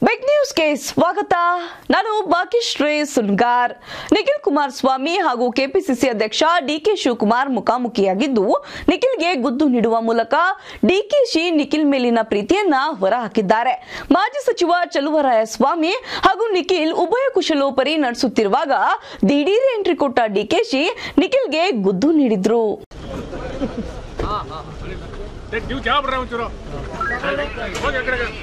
big ನ್ಯೂಸ್ಗೆ ಸ್ವಾಗತ ನಾನು ಭಾಗ್ಯಶ್ರೀ ಸುನ್ಗಾರ್ ನಿಖಿಲ್ ಕುಮಾರಸ್ವಾಮಿ ಹಾಗೂ ಕೆಪಿಸಿಸಿ ಅಧ್ಯಕ್ಷ ಡಿಕೆ ಶಿವಕುಮಾರ್ ಮುಖಾಮುಖಿಯಾಗಿದ್ದು ನಿಖಿಲ್ಗೆ ಗುದ್ದು ನೀಡುವ ಮೂಲಕ ಡಿಕೆಶಿ ನಿಖಿಲ್ ಮೇಲಿನ ಪ್ರೀತಿಯನ್ನ ಹೊರಹಾಕಿದ್ದಾರೆ ಮಾಜಿ ಸಚಿವ ಚಲುವರಾಯಸ್ವಾಮಿ ಹಾಗೂ ನಿಖಿಲ್ ಉಭಯ ಕುಶಲೋಪರಿ ನಡೆಸುತ್ತಿರುವಾಗ ದಿಢೀರ್ ಎಂಟ್ರಿ ಕೊಟ್ಟ ಡಿಕೆಶಿ ನಿಖಿಲ್ಗೆ ಗುದ್ದು ನೀಡಿದ್ರು ನೀವು ಜಾಬ್ ಬಿಡ್ರಿ ಒಂಚೂರು ಹೋಗಿ ಆ ಕಡೆ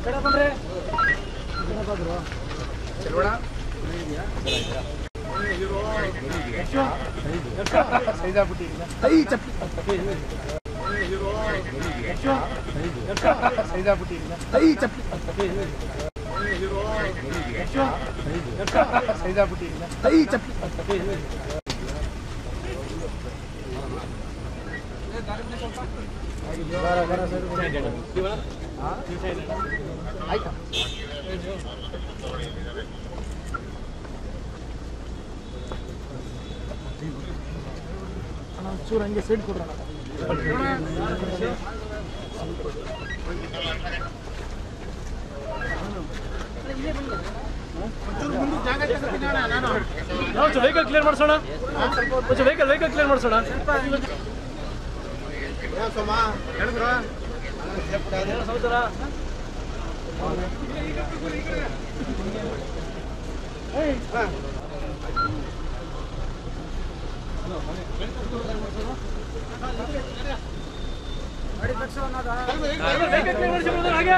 ಚೆಲ್ವಣ ಚೂರು ಹಂಗೆ ಸೈಡ್ ಕೊಡ್ರಣ ನಾವು ವೆಹಿಕಲ್ ಕ್ಲಿಯರ್ ಮಾಡಿಸೋಣ ಒಂಚೂರು ವೆಹಿಕಲ್ ವೆಹಿಕಲ್ ಕ್ಲಿಯರ್ ಮಾಡಿಸೋಣ ವೆಹಿಕಲ್ ಕ್ಲಿಯರ್ ಮಾಡಿಸಿ brother, ಹಾಗೆ